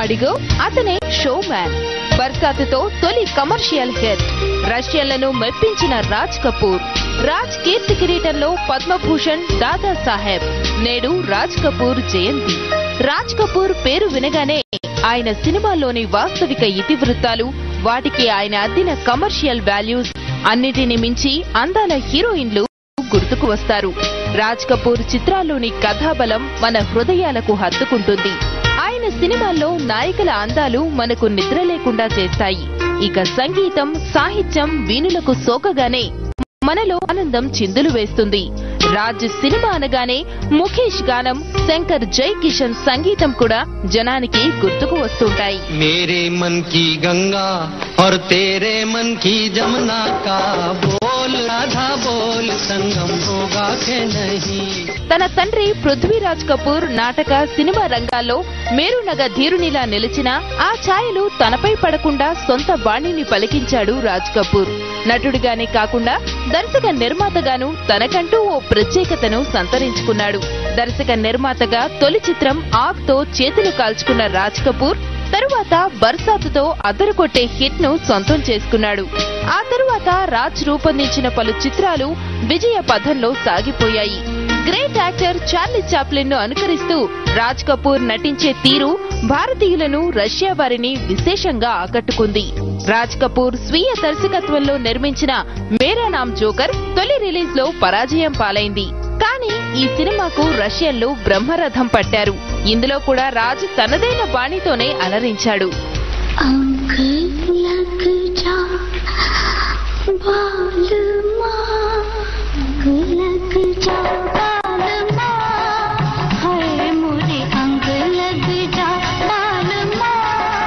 అడిగో అతనే show showman బర్సాతుతో తొలి కమర్షియల్ హిట్ రష్యన్లను మెప్పించిన రాజ్ కపూర్ రాజ్ కీర్తి కిరీటంలో పద్మభూషణ్ దాదా సాహెబ్ నేడు రాజ్ కపూర్ జయంతి రాజ్ కపూర్ పేరు వినగానే ఆయన సినిమాల్లోని వాస్తవిక ఇతివృత్తాలు వాటికి ఆయన అద్దిన కమర్షియల్ వాల్యూస్ అన్నిటిని మించి అందాల హీరోయిన్లు గుర్తుకు వస్తారు రాజ్ కపూర్ చిత్రాల్లోని కథాబలం మన హృదయాలకు హత్తుకుంటుంది ఆయన సినిమాల్లో నాయకుల అందాలు మనకు నిద్ర లేకుండా చేస్తాయి ఇక సంగీతం సాహిత్యం వీణులకు సోకగానే మనలో ఆనందం చిందులు వేస్తుంది రాజ్ సినిమా అనగానే ముఖేష్ గానం శంకర్ జై కిషన్ సంగీతం కూడా జనానికి గుర్తుకు వస్తుంటాయి मेरे मन की गंगा और तेरे मन की जमुना का बोल राधा बोल संगम होगा के नहीं తన తండ్రి పృథ్వీరాజ్ కపూర్ నాటక సినిమా రంగాల్లో మేరునగ ధీరునిలా నిలిచిన ఆ ఛాయలు తనపై పడకుండా సొంత బాణిని పలికించాడు రాజ్ కపూర్ నటుడిగానే కాకుండా దర్శక నిర్మాతగాను తనకంటూ ఓ ప్రత్యేకతను సంతరించుకున్నాడు దర్శక నిర్మాతగా తొలి చిత్రం ఆగ్ తో చేతులు కాల్చుకున్న రాజ్ కపూర్ తరువాత బర్సాతుతో అదరకొట్టే హిట్ ను సొంతం చేసుకున్నాడు ఆ తరువాత రాజ్ రూపొందించిన పలు చిత్రాలు విజయ పథంలో సాగిపోయాయి గ్రేట్ యాక్టర్ చార్లీ చాప్లిన్ ను అనుకరిస్తూ రాజ్ కపూర్ నటించే తీరు భారతీయులను రష్యా వారిని విశేషంగా ఆకట్టుకుంది రాజ్ కపూర్ స్వీయ దర్శకత్వంలో నిర్మించిన మేరా నామ్ జోకర్ తొలి రిలీజ్ లో పరాజయం పాలైంది కానీ ఈ సినిమాకు రష్యన్లు బ్రహ్మరథం పట్టారు ఇందులో కూడా రాజ్ తనదైన బాణితోనే అలరించాడు अंक लग जा बाल माँ लग जा बाल माँ है मुझे अंक लग जा बाल माँ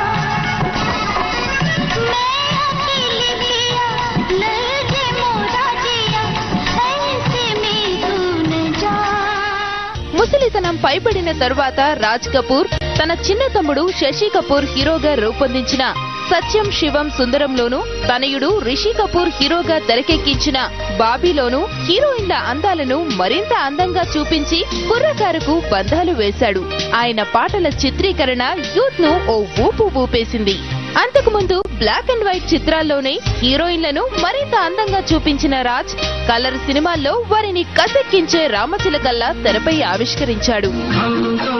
मैं अकेली पिया लगे मोरा जिया ऐसे में तू न जा ముసలితనం పైబడిన తరువాత రాజ్ కపూర్ తన చిన్న తమ్ముడు శశి కపూర్ హీరోగా రూపొందించిన సత్యం శివం సుందరంలోను తనయుడు రిషి కపూర్ హీరోగా తెరకెక్కించిన బాబీలోను హీరోయిన్ల అందాలను మరింత అందంగా చూపించి కుర్రకారుకు బంధాలు వేశాడు ఆయన పాటల చిత్రీకరణ యూత్ ను ఓ ఊపు ఊపేసింది అంతకుముందు బ్లాక్ అండ్ వైట్ చిత్రాల్లోనే హీరోయిన్లను మరింత అందంగా చూపించిన రాజ్ కలర్ సినిమాల్లో వారిని కసెక్కించే రామచిలకల్లా తెరపై ఆవిష్కరించాడు हम तो